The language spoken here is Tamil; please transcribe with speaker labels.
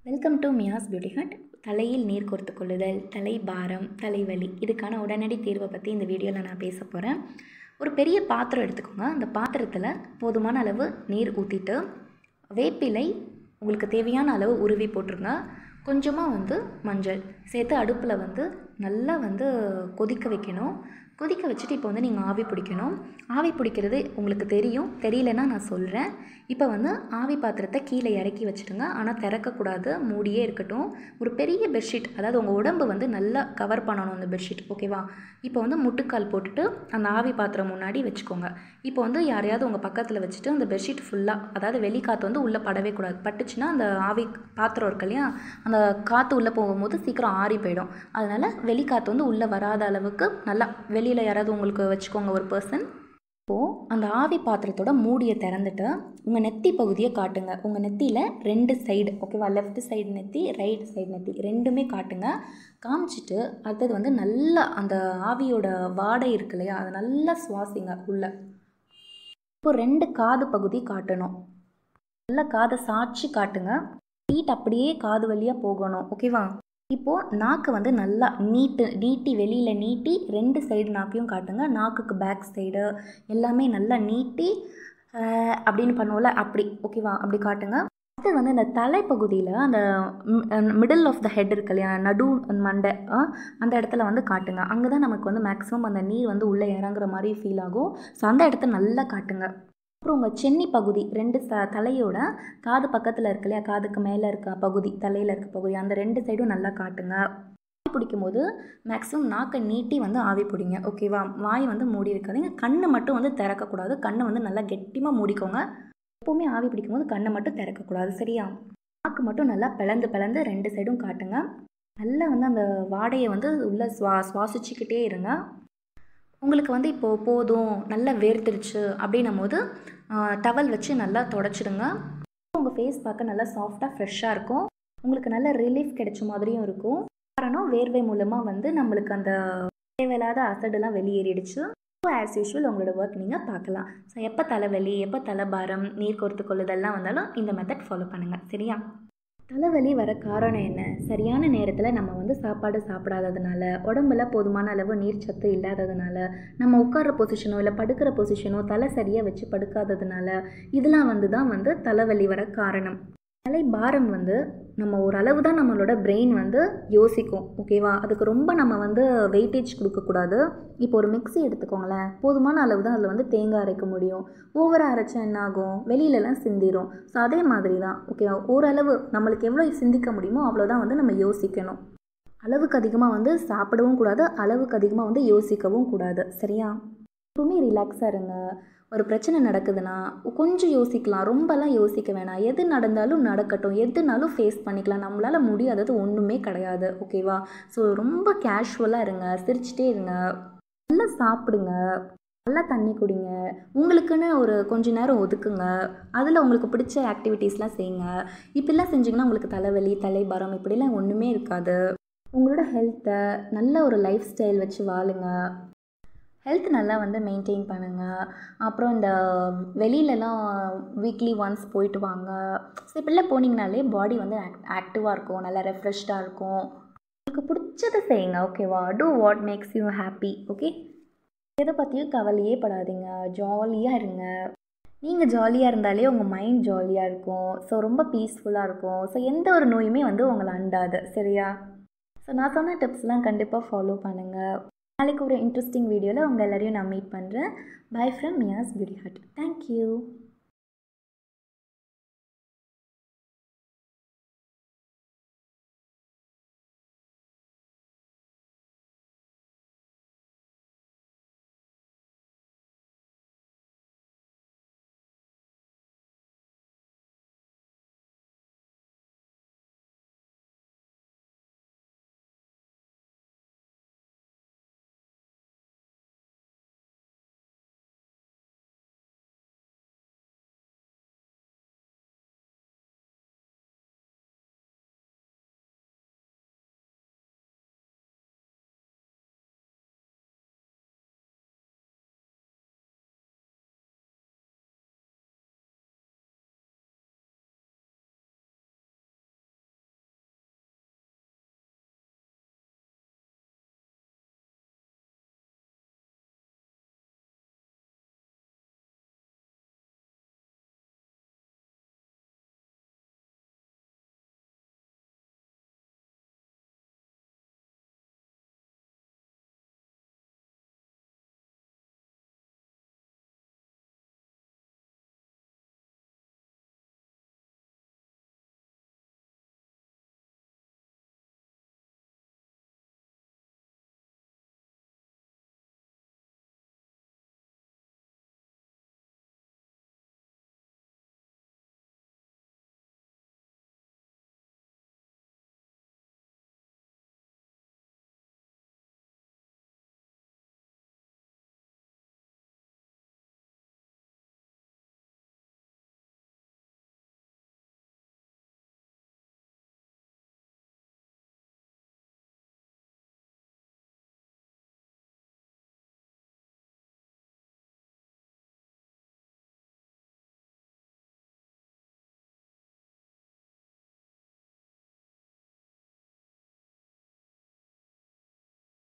Speaker 1: welcome to Mia's beauty hut தலையில் நீர் கோர்த்து கொள்ளுதல் தலை பாரம் தலைவலி இதுக்கான உடனடி தீர்வை பற்றி இந்த வீடியோவில் நான் பேச போகிறேன் ஒரு பெரிய பாத்திரம் எடுத்துக்கோங்க அந்த பாத்திரத்தில் போதுமான அளவு நீர் ஊற்றிட்டு வேப்பிலை உங்களுக்கு தேவையான அளவு உருவி போட்டுருங்க கொஞ்சமாக வந்து மஞ்சள் சேர்த்து அடுப்பில் வந்து நல்லா வந்து கொதிக்க வைக்கணும் கொதிக்க வச்சுட்டு இப்போ வந்து நீங்கள் ஆவி பிடிக்கணும் ஆவி பிடிக்கிறது உங்களுக்கு தெரியும் தெரியலன்னா நான் சொல்கிறேன் இப்போ வந்து ஆவி பாத்திரத்தை கீழே இறக்கி வச்சுடுங்க ஆனால் திறக்கக்கூடாது மூடியே இருக்கட்டும் ஒரு பெரிய பெட்ஷீட் அதாவது உங்கள் உடம்பு வந்து நல்லா கவர் பண்ணணும் அந்த பெட்ஷீட் ஓகேவா இப்போ வந்து முட்டுக்கால் போட்டுட்டு அந்த ஆவி பாத்திரம் முன்னாடி வச்சுக்கோங்க இப்போ வந்து யாரையாவது உங்கள் பக்கத்தில் வச்சுட்டு அந்த பெட்ஷீட் ஃபுல்லாக அதாவது வெளிக்காற்று வந்து உள்ளே படவே கூடாது பட்டுச்சுன்னா அந்த ஆவி பாத்திரம் இருக்கு இல்லையா அந்த காற்று உள்ளே போகும்போது சீக்கிரம் ஆறி போயிடும் அதனால் வெளிக்காற்று வந்து உள்ளே வராத அளவுக்கு நல்லா வெளியில் யாராவது உங்களுக்கு வச்சுக்கோங்க ஒரு பர்சன் இப்போது அந்த ஆவி பாத்திரத்தோட மூடியை திறந்துட்டு உங்கள் நெத்தி பகுதியை காட்டுங்க உங்கள் நெத்தியில் ரெண்டு சைடு ஓகேவா லெஃப்ட் சைடு நெத்தி ரைட் சைடு நெத்தி ரெண்டுமே காட்டுங்க காமிச்சிட்டு அடுத்தது வந்து நல்லா அந்த ஆவியோட வாடை இருக்கு இல்லையா அதை நல்லா சுவாசிங்க உள்ள இப்போ ரெண்டு காது பகுதி காட்டணும் நல்லா காதை சாட்சி காட்டுங்க ஹீட் அப்படியே காது வழியாக போகணும் ஓகேவா இப்போது நாக்கு வந்து நல்லா நீட்டு நீட்டி வெளியில் நீட்டி ரெண்டு சைடு நாக்கையும் காட்டுங்க நாக்குக்கு பேக் சைடு எல்லாமே நல்லா நீட்டி அப்படின்னு பண்ணுவோம்ல அப்படி ஓகேவா அப்படி காட்டுங்க அடுத்து வந்து இந்த தலைப்பகுதியில் அந்த மிடில் ஆஃப் த ஹெட் இருக்கு இல்லையா நடு மண்டை அந்த இடத்துல வந்து காட்டுங்க அங்கே தான் நமக்கு வந்து மேக்ஸிமம் அந்த நீர் வந்து உள்ளே இறங்குற மாதிரி ஃபீல் ஆகும் ஸோ அந்த இடத்த நல்லா காட்டுங்க அப்புறம் உங்கள் சென்னி பகுதி ரெண்டு ச தலையோட காது பக்கத்தில் இருக்கு இல்லையா காதுக்கு மேலே இருக்க பகுதி தலையில் இருக்க பகுதி அந்த ரெண்டு சைடும் நல்லா காட்டுங்க ஆவி பிடிக்கும் போது மேக்ஸிமம் நாக்கை நீட்டி வந்து ஆவி பிடிங்க ஓகேவா வாய் வந்து மூடி வைக்காதீங்க கண்ணை மட்டும் வந்து திறக்கக்கூடாது கண்ணை வந்து நல்லா கெட்டிமாக மூடிக்கோங்க எப்போவுமே ஆவி பிடிக்கும் போது கண்ணை மட்டும் திறக்கக்கூடாது சரியா நாக்கு மட்டும் நல்லா பிளந்து பிளந்து ரெண்டு சைடும் காட்டுங்க நல்லா வந்து அந்த வாடையை வந்து உள்ளே சுவா சுவாசிச்சுக்கிட்டே இருங்க உங்களுக்கு வந்து இப்போது போதும் நல்லா வேர்த்துருச்சு அப்படின்னும் போது டவல் வச்சு நல்லா தொடச்சிடுங்க உங்கள் ஃபேஸ் பார்க்க நல்லா சாஃப்டாக ஃப்ரெஷ்ஷாக இருக்கும் உங்களுக்கு நல்ல ரிலீஃப் கிடைச்ச மாதிரியும் இருக்கும் காரணம் வேர்வை மூலமாக வந்து நம்மளுக்கு அந்த தேவையில்லாத அசடெல்லாம் வெளியேறிடுச்சு ஸோ ஆஸ் யூஷுவல் உங்களோட ஒர்க் நீங்கள் பார்க்கலாம் ஸோ எப்போ தலைவலி எப்போ தலைபாரம் நீர் கோர்த்து கொள்ளுதெல்லாம் வந்தாலும் இந்த மெத்தட் ஃபாலோ பண்ணுங்கள் சரியா தலைவலி வர காரணம் என்ன சரியான நேரத்தில் நம்ம வந்து சாப்பாடு சாப்பிடாததுனால உடம்புல போதுமான அளவு நீர் சத்து இல்லாததுனால நம்ம உட்கார்ற பொசிஷனோ இல்லை படுக்கிற பொசிஷனோ தலை சரியாக வச்சு படுக்காததுனால இதெல்லாம் வந்து தான் வந்து தலைவலி வர காரணம் தலை பாரம் வந்து நம்ம ஓரளவு தான் நம்மளோட பிரெயின் வந்து யோசிக்கும் ஓகேவா அதுக்கு ரொம்ப நம்ம வந்து வெயிட்டேஜ் கொடுக்கக்கூடாது இப்போ ஒரு மிக்சி எடுத்துக்கோங்களேன் போதுமான அளவு தான் அதில் வந்து தேங்காய் அரைக்க முடியும் ஓவராக அரைச்சா என்ன ஆகும் வெளியிலலாம் சிந்திரும் ஸோ அதே மாதிரி தான் ஓகேவா ஓரளவு நம்மளுக்கு எவ்வளோ சிந்திக்க முடியுமோ அவ்வளோதான் வந்து நம்ம யோசிக்கணும் அளவுக்கு அதிகமாக வந்து சாப்பிடவும் கூடாது அளவுக்கு அதிகமாக வந்து யோசிக்கவும் கூடாது சரியா எப்பவுமே ரிலாக்ஸாக இருங்க ஒரு பிரச்சனை நடக்குதுன்னா கொஞ்சம் யோசிக்கலாம் ரொம்பலாம் யோசிக்க வேணாம் எது நடந்தாலும் நடக்கட்டும் எதுனாலும் ஃபேஸ் பண்ணிக்கலாம் நம்மளால் முடியாதது ஒன்றுமே கிடையாது ஓகேவா ஸோ ரொம்ப கேஷுவலாக இருங்க சிரிச்சிட்டே இருங்க நல்லா சாப்பிடுங்க நல்லா தண்ணி குடிங்க உங்களுக்குன்னு ஒரு கொஞ்ச நேரம் ஒதுக்குங்க அதில் உங்களுக்கு பிடிச்ச ஆக்டிவிட்டீஸ்லாம் செய்யுங்க இப்படிலாம் செஞ்சிங்கன்னா உங்களுக்கு தலைவலி தலைபாரம் இப்படிலாம் ஒன்றுமே இருக்காது உங்களோட ஹெல்த்தை நல்ல ஒரு லைஃப் ஸ்டைல் வச்சு வாழுங்க ஹெல்த் நல்லா வந்து மெயின்டைன் பண்ணுங்கள் அப்புறம் இந்த வெளியிலலாம் வீக்லி ஒன்ஸ் போயிட்டு வாங்க ஸோ இப்படிலாம் போனீங்கனாலே பாடி வந்து ஆக் ஆக்டிவாக இருக்கும் நல்லா ரெஃப்ரெஷ்டாக இருக்கும் உங்களுக்கு பிடிச்சதை செய்யுங்க ஓகேவா do what makes you happy okay எதை பற்றியும் கவலையே படாதீங்க ஜாலியாக இருங்க நீங்கள் ஜாலியாக இருந்தாலே உங்கள் மைண்ட் ஜாலியாக இருக்கும் ஸோ ரொம்ப பீஸ்ஃபுல்லாக இருக்கும் ஸோ எந்த ஒரு நோயுமே வந்து உங்களை அண்டாது சரியா ஸோ நான் சொன்ன டிப்ஸ்லாம் கண்டிப்பாக ஃபாலோ பண்ணுங்கள் நாளைக்கு ஒரு இன்ட்ரெஸ்டிங் வீடியோவில் உங்கள் எல்லோரையும் நான் மீட் பண்ணுறேன் bye from Mia's beauty hut thank you